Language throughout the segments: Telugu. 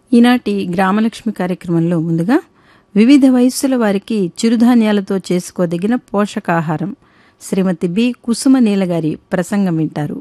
ఈనాటి గ్రామలక్ష్మి కార్యక్రమంలో ముందుగా వివిధ వయస్సుల వారికి చిరుధాన్యాలతో చేసుకోదగిన పోషకాహారం శ్రీమతి బి కుసుమ నీలగారి ప్రసంగం వింటారు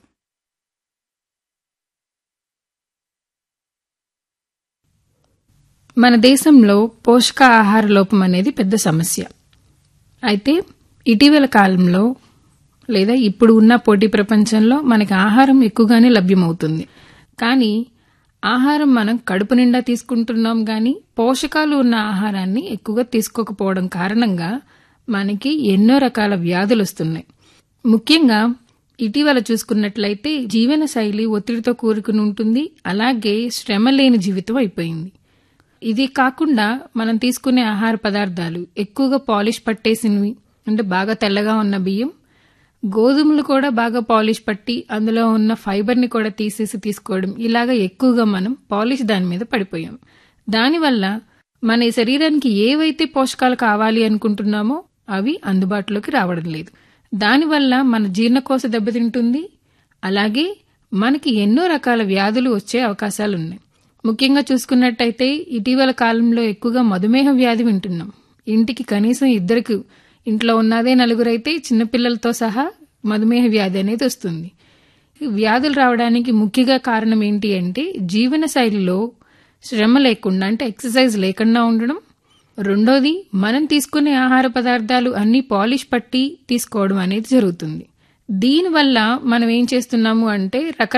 మన దేశంలో పోషకాహార లోపం అనేది పెద్ద సమస్య అయితే ఇటీవల కాలంలో లేదా ఇప్పుడు ఉన్న పోటీ ప్రపంచంలో మనకి ఆహారం ఎక్కువగానే లభ్యమవుతుంది కానీ ఆహారం మనం కడుపు నిండా తీసుకుంటున్నాం కానీ పోషకాలు ఉన్న ఆహారాన్ని ఎక్కువగా తీసుకోకపోవడం కారణంగా మనకి ఎన్నో రకాల వ్యాధులు వస్తున్నాయి ముఖ్యంగా ఇటీవల చూసుకున్నట్లయితే జీవన శైలి ఒత్తిడితో కూరుకుని ఉంటుంది అలాగే శ్రమ లేని జీవితం అయిపోయింది ఇది కాకుండా మనం తీసుకునే ఆహార పదార్థాలు ఎక్కువగా పాలిష్ పట్టేసినవి అంటే బాగా తెల్లగా ఉన్న బియ్యం గోధుమలు కూడా బాగా పాలిష్ పట్టి అందులో ఉన్న ఫైబర్ని కూడా తీసేసి తీసుకోవడం ఇలాగా ఎక్కువగా మనం పాలిష్ దాని మీద పడిపోయాం దానివల్ల మన శరీరానికి ఏవైతే పోషకాలు కావాలి అనుకుంటున్నామో అవి అందుబాటులోకి రావడం లేదు దానివల్ల మన జీర్ణకోశ దెబ్బతింటుంది అలాగే మనకి ఎన్నో రకాల వ్యాధులు వచ్చే అవకాశాలున్నాయి ముఖ్యంగా చూసుకున్నట్టయితే ఇటీవల కాలంలో ఎక్కువగా మధుమేహ వ్యాధి వింటున్నాం ఇంటికి కనీసం ఇద్దరికి ఇంట్లో ఉన్నదే నలుగురైతే చిన్నపిల్లలతో సహా మధుమేహ వ్యాధి అనేది వస్తుంది వ్యాధులు రావడానికి ముఖ్యంగా కారణం ఏంటి అంటే జీవన శైలిలో శ్రమ లేకుండా అంటే ఎక్సర్సైజ్ లేకుండా ఉండడం రెండోది మనం తీసుకునే ఆహార పదార్థాలు అన్ని పాలిష్ పట్టి తీసుకోవడం అనేది జరుగుతుంది దీనివల్ల మనం ఏం చేస్తున్నాము అంటే రకరకాల